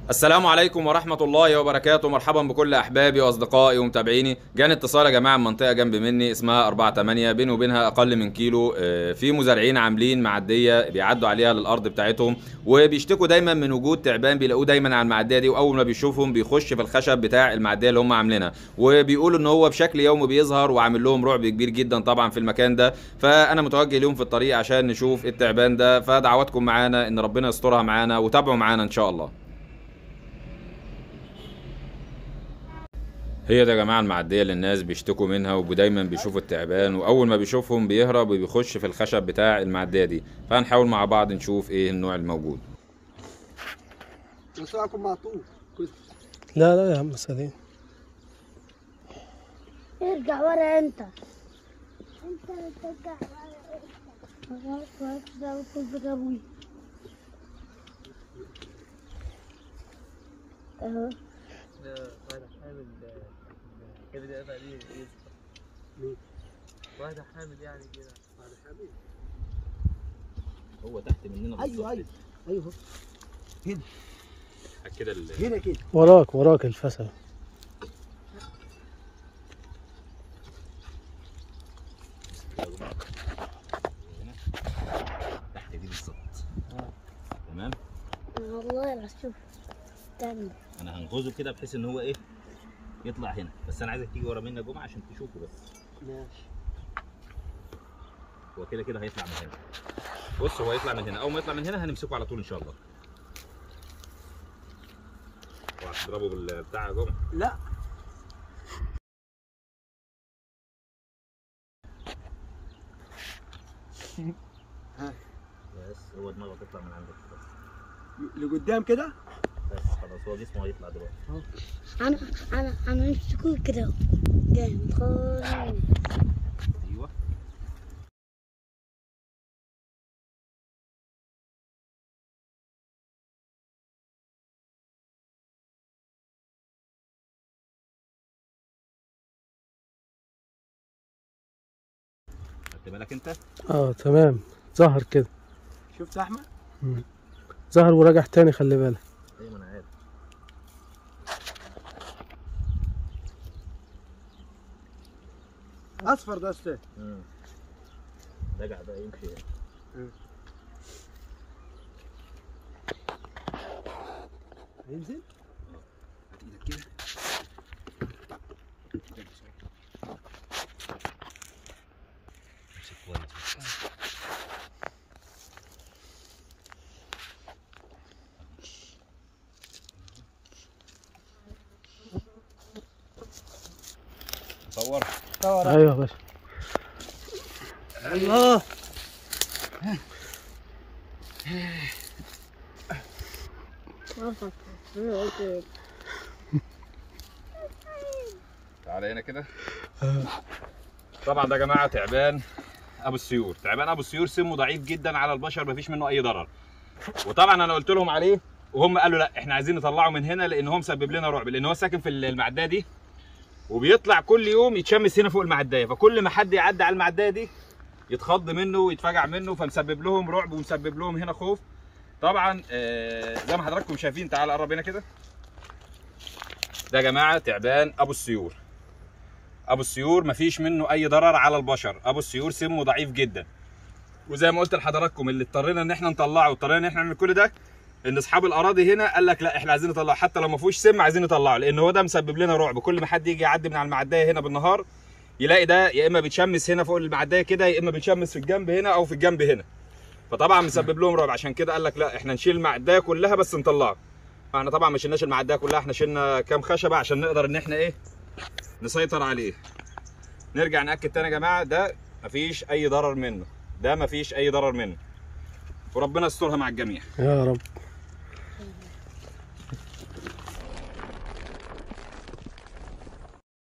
السلام عليكم ورحمة الله وبركاته مرحبا بكل أحبابي وأصدقائي ومتابعيني جاني اتصال يا جماعة من منطقة جنب مني اسمها 4 8 بيني وبينها أقل من كيلو آه، في مزارعين عاملين معدية بيعدوا عليها للأرض بتاعتهم وبيشتكوا دايما من وجود تعبان بيلاقوه دايما على المعدية دي وأول ما بيشوفهم بيخش في الخشب بتاع المعدية اللي هم عاملينها وبيقولوا إن هو بشكل يومي بيظهر وعامل لهم رعب كبير جدا طبعا في المكان ده فأنا متوجه اليوم في الطريق عشان نشوف التعبان ده فدعواتكم معانا إن ربنا يسترها معانا وتابعوا معانا إن شاء الله هي ده يا جماعه المعديه اللي الناس بيشتكوا منها ودايما بيشوفوا التعبان واول ما بيشوفهم بيهرب وبيخش في الخشب بتاع المعديه دي فهنحاول مع بعض نشوف ايه النوع الموجود مساكم معطوف كنت لا لا يا عم سليم ارجع ورا انت انت اللي ترجع ورا انت ده كل ابوي اهو ده واحدة حامل كده دي قطع دي مين؟ واحدة حامل يعني كده هذا حبيبي هو تحت مننا ايوه ايوه ايوه هنا كده هنا كده وراك وراك الفسل تحت دي بالظبط تمام والله لا شوف استنى انا هنغزه كده بحيث ان هو ايه يطلع هنا بس انا عايزك تيجي ورا مني يا جمعه عشان تشوفه بس ماشي هو كده كده هيطلع من هنا بص هو هيطلع من هنا اول ما يطلع من هنا هنمسكه على طول ان شاء الله اوعى تضربه بالبتاع يا جمعه لا بس هو دماغه تطلع من عندك بس لقدام كده بس خلاص هو جسمه هيطلع دلوقتي انا انا انا نفسي كده اهو. جامد خالص ايوه خدت بالك انت اه تمام ظهر كده شفت يا احمد ظهر وراجع تاني خلي بالك ايوه انا عارف اصفر ده استاذ مم. رجع بقى يمشي هينزل هات ايدك كده امسك كويس بس. صور ايوه يا باشا الله تعالى هنا كده طبعا ده يا جماعه تعبان ابو السيور تعبان ابو السيور سمه ضعيف جدا على البشر مفيش منه اي ضرر وطبعا انا قلت لهم عليه وهم قالوا لا احنا عايزين نطلعه من هنا لان هو مسبب لنا رعب لان هو ساكن في المعديه دي وبيطلع كل يوم يتشمس هنا فوق المعديه فكل ما حد يعدي على المعديه دي يتخض منه ويتفجع منه فمسبب لهم رعب ومسبب لهم هنا خوف طبعا آه، زي ما حضراتكم شايفين تعال قرب هنا كده ده يا جماعه تعبان ابو السيور ابو السيور مفيش منه اي ضرر على البشر ابو السيور سمه ضعيف جدا وزي ما قلت لحضراتكم اللي اضطرينا ان احنا نطلعه واضطرينا ان احنا نعمل كل ده ان اصحاب الاراضي هنا قال لك لا احنا عايزين نطلعه حتى لو ما فيهوش سم عايزين نطلعه لان هو ده مسبب لنا رعب كل ما حد يجي يعدي من على المعديه هنا بالنهار يلاقي ده يا اما بيتشمس هنا فوق المعديه كده يا اما بيتشمس في الجنب هنا او في الجنب هنا فطبعا مسبب لهم رعب عشان كده قال لك لا احنا نشيل المعديه كلها بس نطلعه فاحنا طبعا ما شلناش المعديه كلها احنا شلنا كام خشبه عشان نقدر ان احنا ايه نسيطر عليه نرجع ناكد تاني يا جماعه ده مفيش اي ضرر منه ده مفيش اي ضرر منه وربنا يسترها مع الجميع يا رب